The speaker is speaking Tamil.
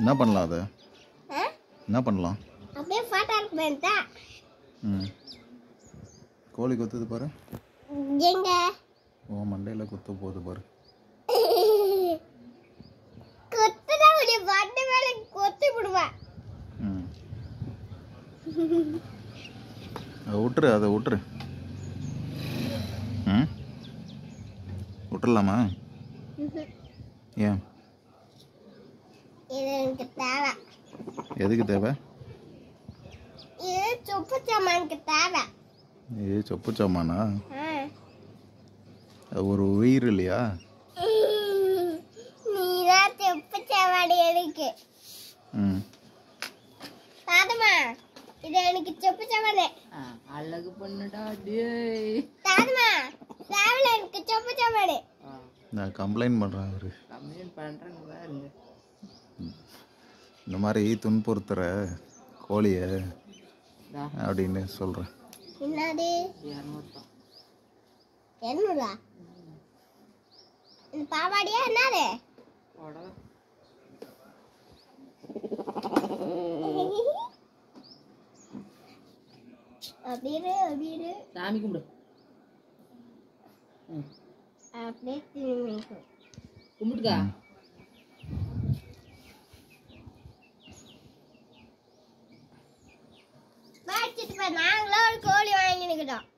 என்ன பண்ணலாம் அதை ஆ? என்ன பண்ணலாம் அப்படியே ஃபோட்டோ எடுக்க வேண்டாம் ம் கோழி கொத்துது பாரு எங்க ஓ மண்டையில் குத்த போகுது பாரு கொத்துதான் உடைய வண்டி மேல கொத்தி விடுவேன் ம் அதை விட்டுரு அதை விட்டுரு ம் விட்டுறலாமா ஏன் இது எனக்கு தேவை எதுக்கு தேவை இது சொப்பு சாமானுக்கு தேவை இது சொப்பு சாமானா ஆ. அது ஒரு உயிர் இல்லையா நீதான் சொப்பு சாமான் எனக்கு ம் தாத்தம்மா இது எனக்கு சொப்பு சாமானு ஆ, அழகு பண்ணுடா டேய் தாத்தம்மா தேவையில்ல எனக்கு சொப்பு சாமானு ஆ, நான் கம்ப்ளைண்ட் பண்ணுறேன் அவரு கம்ப்ளைண்ட் பண்றாங்க பாருங்க இந்த மாதிரி துன்புறுத்துற கோழியை இதா, அப்படின்னு சொல்கிறேன் என்னது இரநூறு தான் என்னடா இந்த பாவாடியா என்னது புடவை அப்படியே அப்படியே சாமி கும்பிடு ம், அப்படியே திரும்பி கும்பிட்டுக்கா வச்சுட்டு போய் நாங்களும் ஒரு கோழி வாங்கினுக்கிட்டோம்